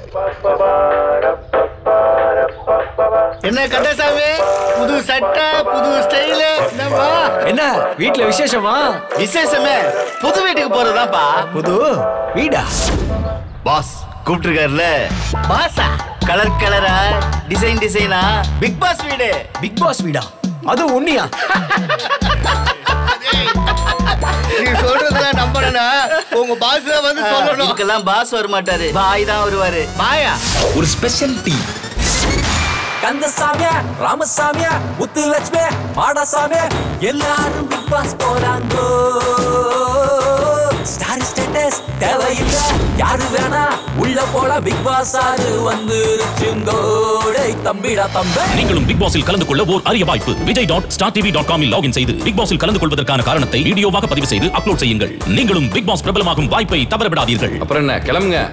என்ன கந்தசாமி புது சட்டை புது ஸ்டைலு என்னப்பா என்ன வீட்ல விசேஷமா விசேஷமே புது வீட்டுக்கு போறதாப்பா புது வீடா பாஸ் கூப்பிட்டுருக்காருல பாஸா கலர் கலரா டிசைன் டிசைனா பிக் பாஸ் வீடு பிக் பாஸ் வீடா அது உண்மையா நீ சொல்றதெல்லாம் நம்பறனா உங்க பாஸ் தான் வந்து சொல்லணும் இதுக்கெல்லாம் பாஸ் வர மாட்டாரு பாய் தான் வருவாரு பாயா ஒரு ஸ்பெஷல் டீ கந்தசாமியா ராமசாமியா முத்துலட்சுமி மாடசாமி எல்லாரும் பிக் பாஸ் போறாங்கோ ஸ்டார் ஸ்டேட்டஸ் தேவையில்லை யாரு வேணா உள்ள போல பிக் பாஸ் ஆறு வந்துருச்சுங்கோடை தம்பிடா தம்பி நீங்களும் பிக் பாஸில் கலந்து கொள்ள ஓர் அரிய வாய்ப்பு Vijay dot star TV dot காமில் லாகின் செய்து பிக் பாஸில் கலந்து கொள்வதற்கான காரணத்தை வீடியோவாக பதிவு செய்து அப்லோட் செய்யுங்கள் நீங்களும் பிக் பாஸ் பிரபலமாகும் வாய்ப்பை தவறவிடாதீர்கள் அப்புறம் என்ன கிளம்புங்க